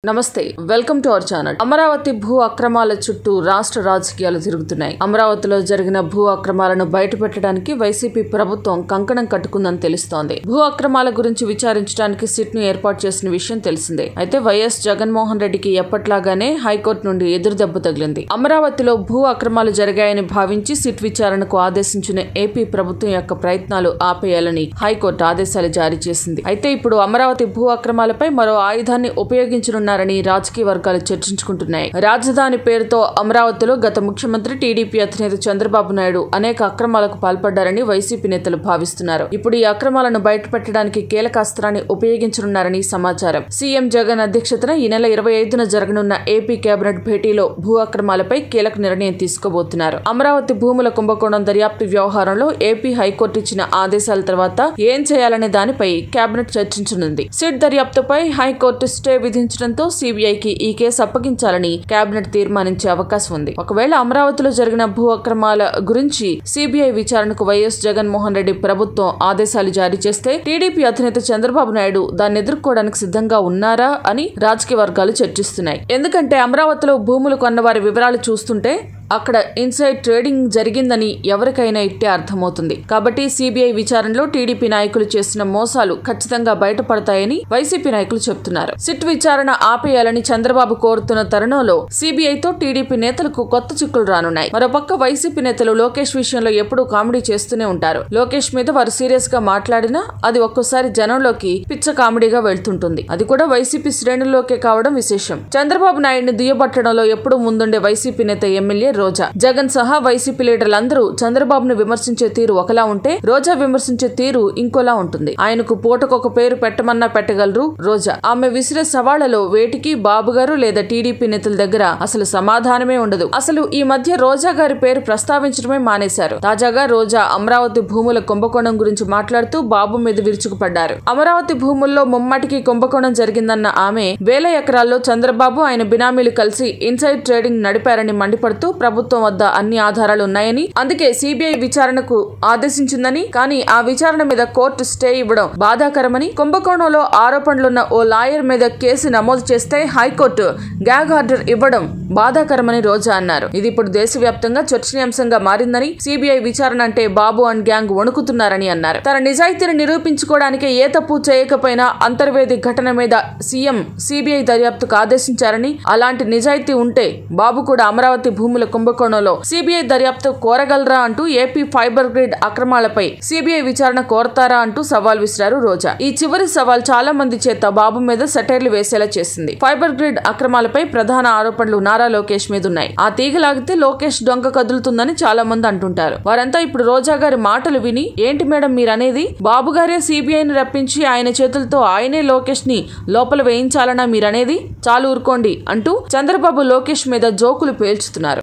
నమస్తే welcome to our channel Amaravati భూ అక్రమాల చుట్టూ రాష్ట్ర రాజకీయాలు తిరుగుతున్నాయి అమరావతిలో జరిగిన భూ అక్రమాలను బయటపెట్టడానికి వైసీపీ ప్రభుత్వం కంకణం కట్టుకుందని తెలుస్తోంది భూ అక్రమాల గురించి విచారించడానికి సిట్ ను ఏర్పాటు చేసిన విషయం తెలిసిందే అయితే వైఎస్ జగన్మోహన్ రెడ్డికి ఎప్పట్లాగానే హైకోర్టు నుండి ఎదురు దెబ్బ తగిలింది అమరావతిలో భూ అక్రమాలు జరిగాయని భావించి సిట్ విచారణకు ఆదేశించిన ఏపీ ప్రభుత్వం యొక్క ప్రయత్నాలు ఆపేయాలని హైకోర్టు ఆదేశాలు జారీ చేసింది అయితే ఇప్పుడు అమరావతి భూ అక్రమాలపై మరో ఆయుధాన్ని ఉపయోగించనున్నారని రాజకీయ వర్గాలు చర్చించుకుంటున్నాయి రాజధాని పేరుతో అమరావతిలో గత ముఖ్యమంత్రి టీడీపీ అధినేత చంద్రబాబు నాయుడు అనేక అక్రమాలకు పాల్పడ్డారని వైసీపీ నేతలు భావిస్తున్నారు ఇప్పుడు ఈ అక్రమాలను బయటపెట్టడానికి కీలక అస్త్రాన్ని ఉపయోగించనున్నారని సమాచారం సీఎం జగన్ అధ్యక్షతన ఈ నెల ఇరవై ఐదున జరగనున్న ఏపీ కేబినెట్ భేటీలో భూ అక్రమాలపై కీలక నిర్ణయం తీసుకోబోతున్నారు అమరావతి భూముల కుంభకోణం దర్యాప్తు వ్యవహారంలో ఏపీ హైకోర్టు ఇచ్చిన ఆదేశాల తర్వాత ఏం చేయాలనే దానిపై కేబినెట్ చర్చించనుంది సిట్ దర్యాప్తుపై హైకోర్టు స్టే విధించడంతో సిబిఐకి ఈ కేసు అప్పగించాలని కేబినెట్ తీర్మానించే అవకాశం ఉంది ఒకవేళ అమరావతిలో జరిగిన భూ అక్రమాల గురించి సిబిఐ విచారణకు వైఎస్ జగన్మోహన్ రెడ్డి ప్రభుత్వం ఆదేశాలు జారీ చేస్తే టీడీపీ అధినేత చంద్రబాబు నాయుడు దాన్ని ఎదుర్కోవడానికి సిద్ధంగా ఉన్నారా అని రాజకీయ వర్గాలు చర్చిస్తున్నాయి ఎందుకంటే అమరావతిలో భూములు కొన్న వారి వివరాలు చూస్తుంటే అక్కడ ఇన్సైడ్ ట్రేడింగ్ జరిగిందని ఎవరికైనా ఇట్టే అర్థమవుతుంది కాబట్టి సిబిఐ విచారణలో టీడీపీ నాయకులు చేసిన మోసాలు ఖచ్చితంగా బయటపడతాయని వైసీపీ నాయకులు చెబుతున్నారు సిట్ విచారణ ఆపేయాలని చంద్రబాబు కోరుతున్న తరుణంలో సిబిఐతో టీడీపీ నేతలకు కొత్త చిక్కులు రానున్నాయి మరోపక్క వైసీపీ నేతలు లోకేష్ విషయంలో ఎప్పుడూ కామెడీ చేస్తూనే ఉంటారు లోకేష్ మీద వారు సీరియస్ గా మాట్లాడినా అది ఒక్కోసారి జనంలోకి పిచ్చ కామెడీగా వెళ్తుంటుంది అది కూడా వైసీపీ శ్రేణుల్లోకే కావడం విశేషం చంద్రబాబు నాయుడిని దుయ్యబట్టడంలో ఎప్పుడూ ముందుండే వైసీపీ నేత ఎమ్మెల్యే రోజా జగన్ సహా వైసీపీ లీడర్లందరూ చంద్రబాబును విమర్శించే తీరు ఒకలా ఉంటే రోజా విమర్శించే తీరు ఇంకోలా ఉంటుంది ఆయనకు పూటకొక పేరు పెట్టమన్నా పెట్టగలరు రోజా ఆమె విసిరే సవాళ్లలో వేటికి బాబు గారు లేదా టీడీపీ నేతల దగ్గర అసలు సమాధానమే ఉండదు అసలు ఈ మధ్య రోజా గారి పేరు ప్రస్తావించడమే మానేశారు తాజాగా రోజా అమరావతి భూముల కుంభకోణం గురించి మాట్లాడుతూ బాబు మీద విరుచుకుపడ్డారు అమరావతి భూముల్లో ముమ్మాటికి కుంభకోణం జరిగిందన్న ఆమె వేల ఎకరాల్లో చంద్రబాబు ఆయన బినామీలు కలిసి ఇన్సైడ్ ట్రేడింగ్ నడిపారని మండిపడుతూ ప్రభుత్వం వద్ద అన్ని ఆధారాలు ఉన్నాయని అందుకే సిబిఐ విచారణకు ఆదేశించిందని కానీ ఆ విచారణ మీద కోర్టు స్టే ఇవ్వడం బాధాకరమని కుంభకోణంలో ఆరోపణలున్న ఓ లాయర్ మీద కేసు నమోదు చేస్తే హైకోర్టు గ్యాగ్ ఆర్డర్ ఇవ్వడం బాధాకరమని రోజా అన్నారు ఇది ఇప్పుడు దేశవ్యాప్తంగా చర్చనీయాంశంగా మారిందని సిబిఐ విచారణ అంటే బాబు అండ్ గ్యాంగ్ వణుకుతున్నారని అన్నారు తన నిజాయితీని నిరూపించుకోవడానికి ఏ తప్పు చేయకపోయినా అంతర్వేది ఘటన మీద సీఎం సిబిఐ దర్యాప్తుకు ఆదేశించారని అలాంటి నిజాయితీ ఉంటే బాబు కూడా అమరావతి భూముల కుంభకోణంలో సిబిఐ దర్యాప్తు కోరగలరా అంటూ ఏపీ ఫైబర్ గ్రిడ్ అక్రమాలపై సిబిఐ విచారణ కోరతారా అంటూ సవాల్ విసిరారు రోజా ఈ చివరి సవాల్ చాలా మంది చేత బాబు మీద సెటైర్లు వేసేలా చేసింది ఫైబర్ గ్రిడ్ అక్రమాలపై ప్రధాన ఆరోపణలు నారా లోకేష్ మీద ఉన్నాయి ఆ తీగ లాగితే లోకేష్ డొంక కదులుతుందని చాలా మంది అంటుంటారు వారంతా ఇప్పుడు రోజా గారి మాటలు విని ఏంటి మేడం మీరనేది బాబు గారే సిబిఐని రప్పించి ఆయన చేతులతో ఆయనే లోకేష్ ని లోపల వేయించాలనా మీరనేది చాలు ఊరుకోండి అంటూ చంద్రబాబు లోకేష్ మీద జోకులు పేల్చుతున్నారు